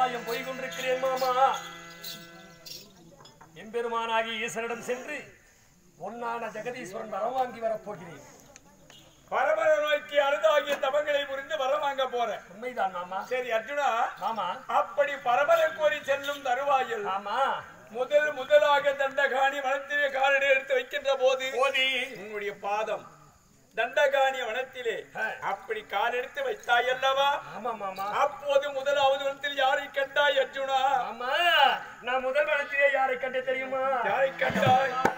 ஆகாயம் போய் கொண்டிருக்கிறேன் மாமா எம்பெருமானாகி ஈசனிடம் சென்று பொன்னான ஜெகதீஸ்வரன் வரம் வாங்கி வரப் போகிறேன் பரபர நோய்க்கு அழுதாகிய தவங்களை புரிந்து வரம் வாங்க போறேன் உண்மைதான் மாமா சரி அர்ஜுனா மாமா அப்படி பரபர கோரி செல்லும் தருவாயில் மாமா முதல் முதலாக தண்டகாணி வனத்திலே காலடி எடுத்து வைக்கின்ற போது போதி உன்னுடைய பாதம் தண்டகாணி வனத்திலே ஆ. அப்படி காலெடுத்து வைத்தாய் அல்லவா ஆமா மாமா அப்போது முதலாவது வனத்தில் யாரை கண்டாய் அர்ஜுனா ஆமா நான் முதல் வனத்திலே யாரை கண்டு தெரியுமா யாரை கண்டாய்